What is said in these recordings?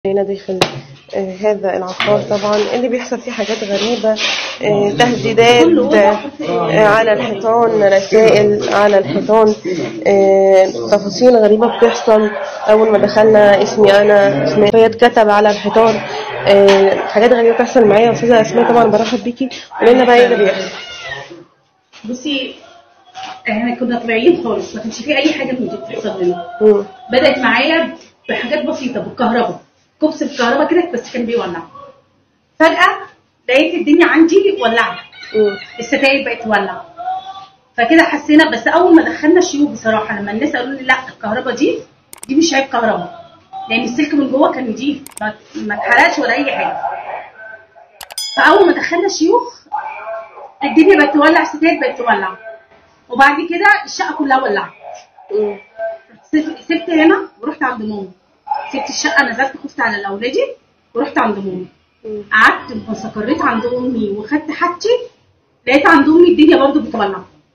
هنا داخل آه، هذا العقار طبعا اللي بيحصل فيه حاجات غريبة آه، تهديدات آه، على الحيطان رسائل على الحيطان آه، تفاصيل غريبة بتحصل أول ما دخلنا اسمي أنا اسمي فهي اتكتب على الحيطان آه، حاجات غريبة بتحصل معايا يا أستاذة أسماء طبعا برحب بيكي قولي لنا بقى إيه اللي بيحصل بصي احنا كنا طبيعيين خالص ما كانش في اي حاجه من دي بتحصل لنا مم. بدات معايا بحاجات بسيطه بالكهرباء كوبس الكهرباء كده بس كان بيولع فجاه لقيت الدنيا عندي ولعت مم. الستاير بقت تولع فكده حسينا بس اول ما دخلنا شيوخ بصراحه لما الناس قالوا لي لا الكهرباء دي دي مش عيب كهرباء لان السلك من جوه كان نضيف ما ما اتحرقش ولا اي حاجه فاول ما دخلنا شيوخ الدنيا بقت تولع الستاير بقت تولع وبعد كده الشقه كلها ولعت مم. سبت سبت هنا ورحت عند ماما سبت الشقه نزلت خفت على اولادي ورحت عند ماما مم. قعدت واستقريت عند امي وخدت حاجتي لقيت عند امي الدنيا برضو بتولع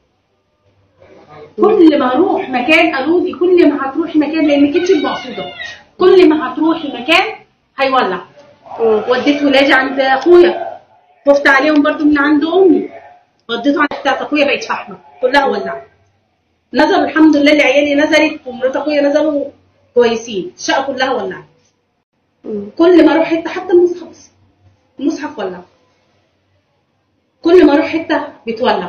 كل ما اروح مكان قالوا لي كل ما هتروحي مكان لان كنتش المقصوده كل ما هتروحي مكان هيولع مم. وديت ولادي عند اخويا خفت عليهم برضو من عند امي وديته عند بتاعت اخويا بقت فحمه كلها ولعت نزلوا الحمد لله اللي عيالي نزلت ومرات اخويا نزلوا كويسين الشقه كلها ولعت مم. كل ما اروح حته حتى المصحف بس. المصحف ولع كل ما اروح حته بيتولع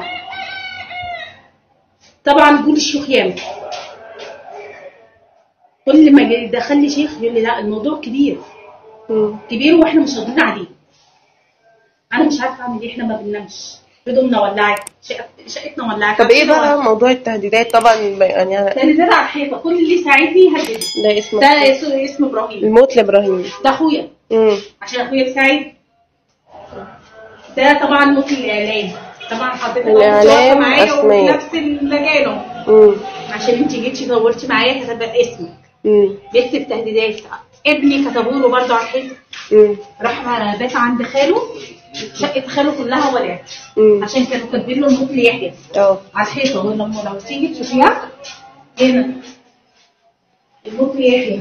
طبعا بقول الشيوخ ياما كل ما جاي دخل لي شيخ يقول لي لا الموضوع كبير مم. كبير واحنا مش راضيين عليه انا مش عارفه اعمل ايه احنا ما بننامش هدومنا ولعت شقة- شقتنا ولعت طب ايه بقى موضوع التهديدات طبعا يعني يعني ده على الحيطه كل اللي يساعدني يهدد ده اسمه ده اسمه اسمه ابراهيم الموت لابراهيم ده اخويا مم. عشان اخويا يساعد ده طبعا موت الاعلام طبعا حضرتك الإعلام واقفة معايا أسماء. وفي نفس المجال مم. عشان انت جيتي دورتي معايا كتب اسمك مم. بيكتب تهديدات ابني كتبوا له برضه على الحيطه مم. راح بات عند خاله شقه خاله كلها ولعت مم. عشان كانوا كاتبين له الموت ليحيى اه على الحيطه ولما لو تيجي تشوفيها هنا الموت ليحيى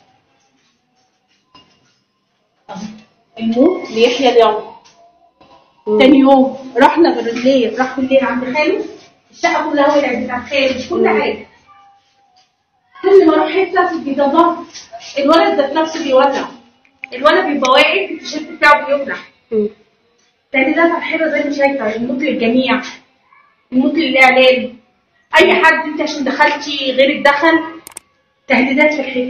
أهو. الموت ليحيى اليوم مم. تاني يوم رحنا بالليل راح بالليل عند خاله الشقه كلها ولعت بتاع خاله كل مم. حاجه كل ما اروح حته بيدمر الولد ذات نفسه بيولع الولد بيبقى واقف التيشيرت بتاعه بيولع مم. تهديدات على الحيطه زي ما شايفه الموت للجميع الموت للاعلام اي حد انت عشان دخلتي غير الدخل تهديدات في الحيطه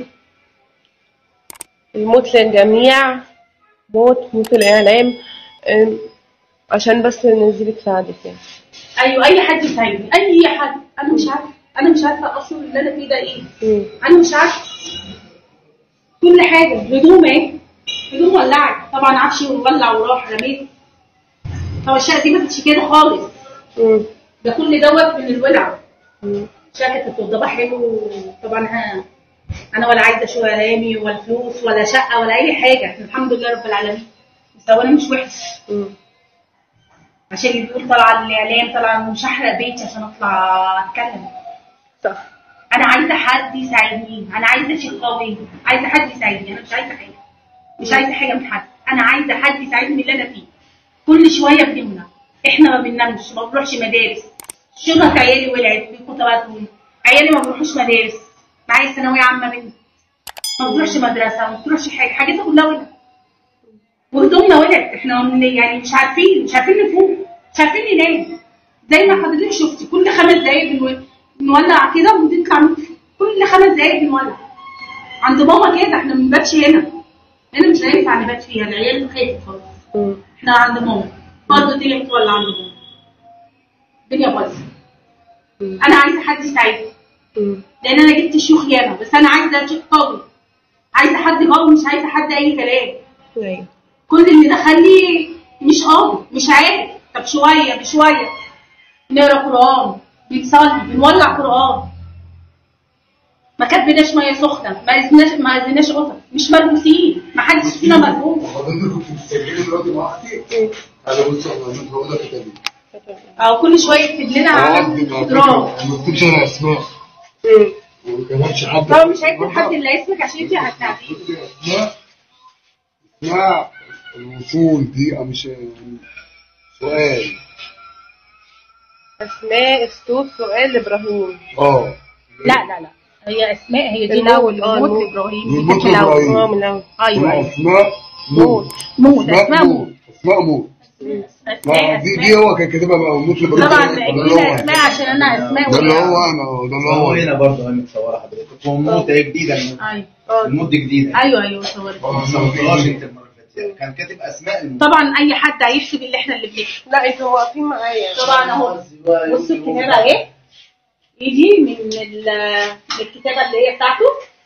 الموت للجميع موت موت الإعلام أم، عشان بس ننزلك ساعدك يعني ايوه اي حد يساعدني اي حد انا مش عارفه انا مش عارفه اصلا اللي انا فيه ده ايه مم. انا مش عارفه كل حاجه هدوم ايه هدوم ولعت طبعا عفشي ولع وراح رميت طبعا الشقه دي ما كانتش كده خالص مم. ده كل دوت من الولع مم. الشقه كانت متوضبه حلو طبعا ها انا ولا عايزه شو رامي ولا فلوس ولا شقه ولا اي حاجه إحنا الحمد لله رب العالمين مستوانا مش وحش مم. عشان اللي بيقول طالعه الاعلام طالعه مش هحرق بيتي عشان اطلع اتكلم صح انا عايزه حد يساعدني انا عايزه شيء قوي عايزه حد يساعدني انا مش عايزه حاجه مش عايزه حاجه من حد انا عايزه حد يساعدني من اللي انا فيه كل شويه بنمنا احنا ما بننامش ما بنروحش مدارس شنط عيالي ولعت بيكون تبعتهم عيالي ما بيروحوش مدارس معايا ثانويه عامه بنت ما بتروحش مدرسه ما بتروحش حاجه حاجتها كلها ولعت وهدومنا ولعت احنا من- يعني مش عارفين مش عارفين نفوق مش عارفين ننام زي ما حضرتك شفتي كل خمس دقايق بنو- بنولع كده وبنطلع نطفي كل خمس دقايق بنولع عند ماما كده احنا ما بنباتش هنا هنا مش هينفع نبات فيها العيال خايفه خالص مم. احنا عند ماما برضه الدنيا بتولع عند ماما الدنيا بايظه مم. انا عايزه حد يساعدني مم. لان انا جبت شيوخ ياما بس انا عايزه شيخ قوي عايزه حد قوي مش عايزه حد اي كلام أيوة. كل اللي دخل لي مش قوي مش عارف طب شويه بشويه نقرا قران بنصلي بنولع قران ما كبناش ميه سخنه ما اذناش ما اذناش قطط مش ملبوسين ما حدش فينا ملبوس حضرتك كنت بتسجلي دلوقتي مع اختي انا بص انا موجوده في كتابي او كل شويه يكتب لنا على اضراب ما كنتش انا اسماء مم. وما كانتش حد طبعا مش هيكتب حد الا اسمك عشان انت هتساعديه اسماء اسمها الوصول دي مش يعني سؤال اسماء الصوت سؤال لابراهيم اه لا لا لا هي اسماء هي دي الموت، الاول آه، الموت الموت. ابراهيم الموت دي الاول إبراهيم. اه من الاول ايوه ايوه اسماء موت موت اسماء موت اسماء موت اسماء لا، دي اسماء دي هو كان كاتبها بقى موت لابراهيم طبعا ده اللي ادينا هو- اسماء عشان انا اسماء ده اللي وهي- هو انا ده اللي هو هو هنا برضه هي متصوره حضرتك وموت هي جديده الموت. ايوه اه الموت دي جديده ايوه ايوه صورت آه، ما صورتهاش انت المره اللي فاتت كان كاتب اسماء الموت طبعا اي حد هيكتب اللي احنا اللي بنكتب لا انتوا واقفين معايا طبعا اهو بص الكتابه اهي يجي من ال- من الكتابه اللي هي بتاعته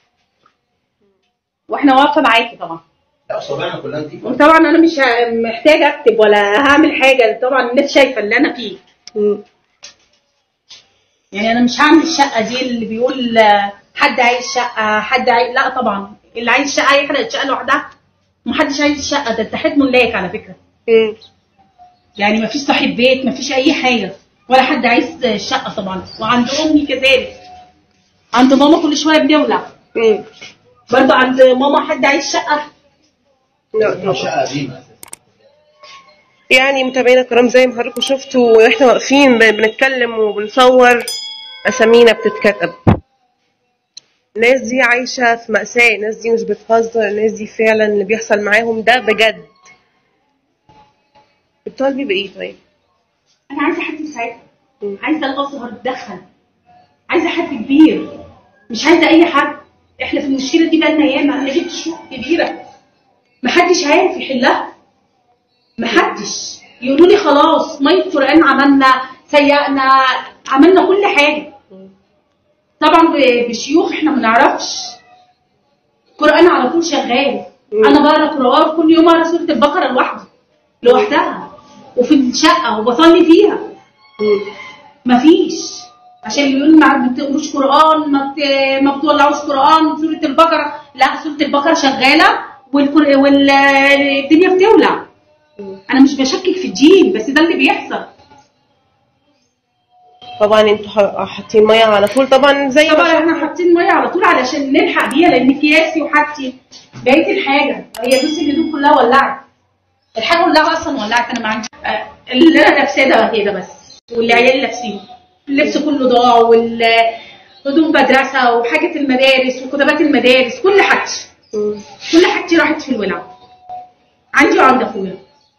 واحنا واقفه معاكي طبعا لا صوابعنا كلها دي وطبعا انا مش ه- محتاجه اكتب ولا هعمل حاجه طبعا الناس شايفه اللي انا فيه مم. يعني انا مش هعمل الشقه دي اللي بيقول آه، حد عايز شقه حد عايز لا طبعا اللي عايز شقه يخلق الشقه لوحدها محدش عايز الشقه ده اتحاد ملاك على فكره مم. يعني مفيش صاحب بيت مفيش اي حاجه ولا حد عايز شقه طبعا وعند امي كذلك عند ماما كل شويه بنولع مم. برضه عند ماما حد عايز شقه لا دي طبعا شقه قديمه اساسا يعني متابعينا الكرام زي ما حضراتكم شفتوا واحنا واقفين ب- بنتكلم وبنصور اسامينا بتتكتب الناس دي عايشة في مأساة الناس دي مش بتهزر الناس دي فعلا اللي بيحصل معاهم ده بجد بتطالبي بإيه طيب؟ انا عايزه حد يساعدني مم. عايزه الازهر يتدخل عايزه حد كبير مش عايزه اي حد احنا في المشكله دي بقالنا ياما انا جبت شهور كبيره محدش عارف يحلها محدش يقولوا لي خلاص ميه القران عملنا سيئنا عملنا كل حاجه طبعا ب- بشيوخ احنا ما نعرفش القران على طول شغال مم. انا بقرا قران كل يوم اقرا سوره البقره لوحدي لوحدها وفي الشقه وبصلي فيها مم. مفيش عشان اللي يقول ما بتقروش قران ما بت- ما بتولعوش قران سوره البقره لا سوره البقره شغاله والقر- والدنيا بتولع مم. انا مش بشكك في الدين بس ده اللي بيحصل طبعا انتوا ح- حاطين مية على طول طبعا زي ما طبعا شفنا. احنا حاطين ميه على طول علشان نلحق بيها لان اكياسي وحاجتي بقيه الحاجه هي بس الهدوم كلها ولعت الحاجه كلها اصلا ولعت انا ما عندي آه، اللي انا لابساه ده كده بس واللي عيالي لابسينه اللبس كله ضاع والهدوم مدرسه وحاجه المدارس وكتابات المدارس كل حاجتي مم. كل حاجتي راحت في الولع عندي وعند اخويا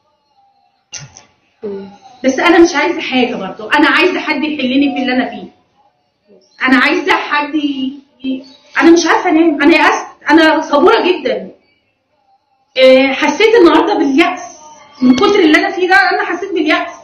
مم. بس انا مش عايزه حاجه برضو انا عايزه حد يحلني في اللي انا فيه انا عايزه حد ي... ي- انا مش عارفه انام انا يأست انا صبوره جدا إيه، حسيت النهارده باليأس من كتر اللي انا فيه ده انا حسيت باليأس